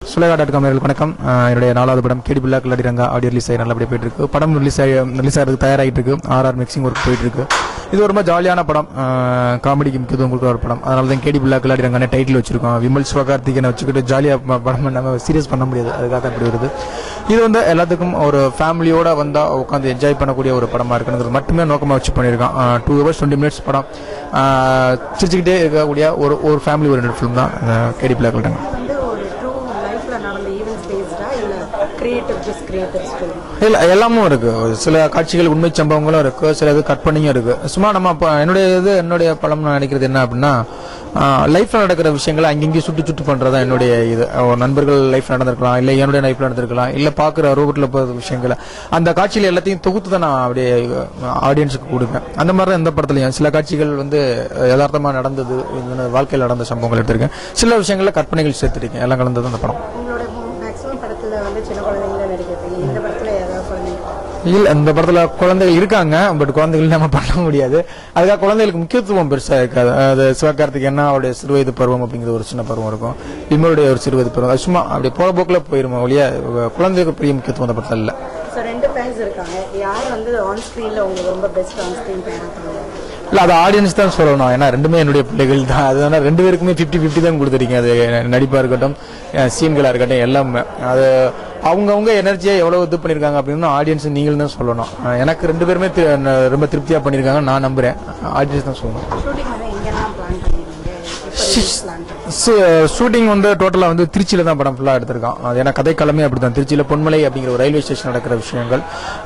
Sulekha dot com நேயர்களுக்கு வணக்கம் அஹ் என்னுடைய நாலாவது படம் KD Billa Killadi Ranga audio release ஆகி நல்லபடியாக போயிட்டு இருக்கு படம் ரிலீஸ் ஆகி ரிலீஸ் ஆகிறதுக்கு தயாராகிட்டு இருக்கு ஆர்ஆர் மிக்சிங் ஒர்க் போயிட்டு இருக்கு இது ஒரு ரொம்ப ஜாலியான படம் அஹ் காமெடிக்கு முக்கியத்துவம் கொடுக்குற ஒரு படம் அதனால தான் கேடி பில்லா கில்லாடி ரங்கானே டைட்டில் வச்சிருக்கோம் விமல் சிவகார்த்திகனை வச்சுக்கிட்டு ஜாலியாக படம் நம்ம சீரியஸ் பண்ண முடியாது அதுக்காக இப்படி வருது இது வந்து எல்லாத்துக்கும் ஒரு ஃபேமிலியோட வந்தால் உட்காந்து என்ஜாய் பண்ணக்கூடிய ஒரு படமாக இருக்குங்கிறது மட்டுமே நோக்கமாக வச்சு பண்ணியிருக்கான் டூ ஹவர்ஸ் டுவெண்ட்டி மினிட்ஸ் படம் அஹ் சிரிச்சுக்கிட்டே இருக்கக்கூடிய ஒரு ஒரு ஃபேமிலி ஓரியன்ட் ஃபிலிம் தான் கேடி பில்லா கில்லாடி ரங்கா வந்து ஒரு ட்ரூ லைஃப்ல நடந்த ஈவெண்ட்ஸ் பேஸ்டா இல்ல கிரியேட்டிவ் ஜஸ்ட் கிரியேட்டிவ் ஸ்டோரி இல்ல எல்லாமும் இருக்கு சில காட்சிகள் உண்மை சம்பவங்களும் இருக்கு சில இது கட் பண்ணியும் இருக்கு சும்மா நம்ம இப்ப என்னுடைய இது என்னுடைய படம் நான் நினைக்கிறது என்ன அப்படின்னா லைஃப்ல நடக்கிற விஷயங்களை அங்கங்கேயும் சுட்டு சுட்டு பண்றதா என்னுடைய இது ஒரு நண்பர்கள் லைஃப் நடந்திருக்கலாம் இல்ல என்னுடைய லைஃப்ல நடந்திருக்கலாம் இல்ல பாக்குற ரோபோட்ல போகிற விஷயங்களை அந்த காட்சியில எல்லாத்தையும் தொகுத்து தான் நான் அப்படியே ஆடியன்ஸுக்கு கொடுப்பேன் அந்த மாதிரி தான் இந்த படத்துலயும் சில காட்சிகள் வந்து யதார்த்தமா நடந்தது இந்த வாழ்க்கையில் நடந்த சம்பவங்கள் எடுத்திருக்கேன் சில விஷயங்கள்ல கற்பனைகள் சேர்த்திருக்கேன் எல்லாம் கலந்தது அந்த படம் உங்களோட மேக்ஸிமம் படத்துல வந்து சின்ன குழந்தைங்கள நடிக்கிறீங்க இந்த படத்துல ஏதாவது குழந்தைங்க இல்ல இந்த படத்துல குழந்தைகள் இருக்காங்க பட் குழந்தைகள் நம்ம பண்ண முடியாது அதுக்காக குழந்தைகளுக்கு முக்கியத்துவம் பெருசா இருக்காது அது சிவகார்த்திகேயனா அவருடைய சிறுவயது பருவம் அப்படிங்கிறது ஒரு சின்ன பருவம் இருக்கும் விமலுடைய ஒரு சிறுவயது பருவம் அது சும்மா அப்படி போற போக்குல போயிருமா ஒழிய குழந்தைகளுக்கு பெரிய முக்கியத்துவம் அந்த படத்துல இல்ல ஸோ ரெண்டு பேர்ஸ் இருக்காங்க யார் வந்து ஆன் ஸ்க்ரீன்ல உங்களுக்கு ரொம்ப பெஸ்ட் ஆன் ஸ்க்ரீன் பேரா பண்ணுவாங்க இல்ல அது ஆடியன்ஸ் தான் சொல்லணும் ஏன்னா ரெண்டுமே என்னுடைய பிள்ளைகள் தான் அதனால ரெண்டு பேருக்குமே 50 50 தான் கொடுத்துருக்கீங்க அது நடிப்பா இருக்கட்டும் சீன்களா இருக்கட்டும் எல்லாமே அது அவங்கவுங்க எனர்ஜியா எவ்வளவு இது பண்ணிருக்காங்க அப்படின்னு ஆடியன்ஸ் நீங்களும் தான் சொல்லணும் அஹ் எனக்கு ரெண்டு பேருமே தி- ரொம்ப திருப்தியா பண்ணிருக்காங்க நான் நம்புறேன் ஆடியன்ஸ் தான் சொல்லணும் ஷூட்டிங் வந்து எங்கெல்லாம் பிளான் பண்ணிருந்தீங்க இப்போ பிளான் ஷூட்டிங் வந்து டோட்டலா வந்து திருச்சியில தான் படம் ஃபுல்லா எடுத்திருக்கான் அது ஏன்னா கதைக்களமே அப்படிதான் திருச்சியில பொன்மலை அப்படிங்கிற ஒரு ரயில்வே ஸ்டேஷன் நடக்கிற விஷயங்கள்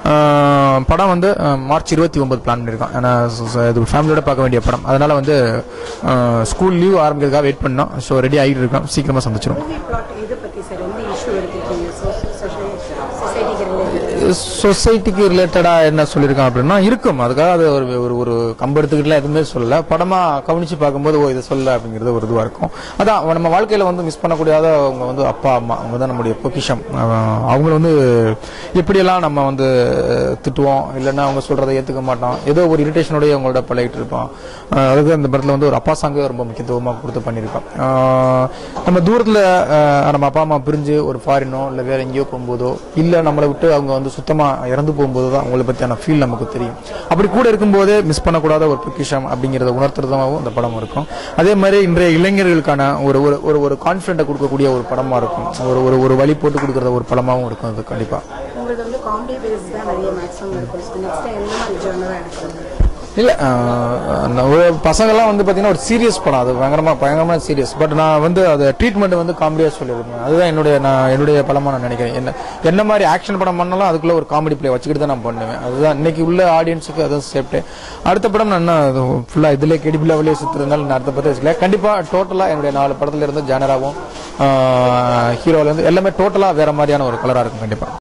ஆஹ் படம் வந்து ஆஹ் மார்ச் இருபத்தி ஒன்பது பிளான் பண்ணிருக்கான் ஏன்னா ச- ச- இது ஃபேமிலியோட பார்க்க வேண்டிய படம் அதனால வந்து ஸ்கூல் லீவ் ஆரம்பிக்கிறதுக்காக வெயிட் பண்ணோம் ஸோ ரெடி ஆகிட்டு இருக்கோம் சீக்கிரமா சந்திச்சிடும் மூவி பிளாட் இதை பத்தி சார் எந்த இஷ்யூ எடுத்துருக்கீங்க சொசைட்டிக்கு ரிலேட்டட் சொசைட்டிக்கு ரிலேட்டடா என்ன சொல்லியிருக்கான் அப்படின்னா இருக்கும் அதுக்காக அது ஒரு ஒரு ஒரு கம்பு எடுத்துக்கிட்டுலாம் எதுவுமே சொல்லல படமா கவனிச்சு பார்க்கும்போது ஓ இதை சொல்ல அப்படிங்கிறது ஒரு இதுவா இருக்கும் அதான் நம்ம வாழ்க்கையில வந்து மிஸ் பண்ணக்கூடாத அவங்க வந்து அப்பா அம்மா அவங்க தான் நம்முடைய பொக்கிஷம் அஹ் அவங்கள வந்து எப்படியெல்லாம் நம்ம வந்து திட்டுவோம் இல்லைன்னா அவங்க சொல்றதை ஏத்துக்க மாட்டோம் ஏதோ ஒரு இரிட்டேஷனோடய அவங்களோட பழகிட்டு இருப்போம் அஹ் அதுக்கு அந்த படத்துல வந்து ஒரு அப்பா சாங்கே ரொம்ப முக்கியத்துவமா கொடுத்து பண்ணியிருக்கோம் அஹ் நம்ம தூரத்துல அஹ் நம்ம அப்பா அம்மா பிரிஞ்சு ஒரு ஃபாரினோ இல்ல வேற எங்கேயோ போகும்போதோ இல்ல நம்மளை விட்டு அவங்க வந்து சுத்தமா இறந்து போகும்போது தான் அவங்கள பத்தியான ஃபீல் நமக்கு தெரியும் அப்படி கூட இருக்கும்போதே மிஸ் பண்ணக்கூடாத ஒரு பொக்கிஷம் அப்படிங்கறத உணர்த்துறதாகவும் இந்த படம் இருக்கும் அதே மாதிரி இன்றைய இளைஞர்களுக்கான ஒரு ஒரு ஒரு ஒரு கான்பிடென்ட்டை கொடுக்கக்கூடிய ஒரு படமா இருக்கும் ஒரு ஒரு ஒரு வழி போட்டு கொடுக்கறத ஒரு படமாவும் இருக்கும் அது கண்டிப்பா உங்களுக்கு வந்து காமெடி பேஸ் தான் நிறைய மேக்ஸிமம் இருக்கும் நெக்ஸ்ட் டைம் எந்த மாதிரி ஜேர்னரா எடுக்கிறது இல்ல ஆஹ், நான் ஒரு பசங்கெல்லாம் வந்து பாத்தீங்கன்னா ஒரு சீரியஸ் படம் அது பயங்கரமா பயங்கரமா சீரியஸ் பட் நான் வந்து அது ட்ரீட்மெண்ட் வந்து காமெடியா சொல்லியிருக்கேன் அதுதான் என்னுடைய நான் என்னுடைய பலமா நான் நினைக்கிறேன் என்ன என்ன மாதிரி ஆக்ஷன் படம் பண்ணாலும் அதுக்குள்ள ஒரு காமெடி பிளே வச்சுக்கிட்டு தான் நான் பண்ணுவேன் அதுதான் இன்னைக்கு உள்ள ஆடியன்ஸுக்கு அதான் சேஃப்டி அடுத்த படம் நான் என்ன ஃபுல்லா இதுல கெடிபிளா வெளியே சுத்துறதுனால நான் அடுத்த படத்தை வச்சுக்கல கண்டிப்பா டோட்டலா என்னுடைய நாலு படத்துல இருந்து ஜானராவும் ஹீரோல இருந்து எல்லாமே டோட்டலா வேற மாதிரியான ஒரு கலரா இருக்கும் கண்டிப்பா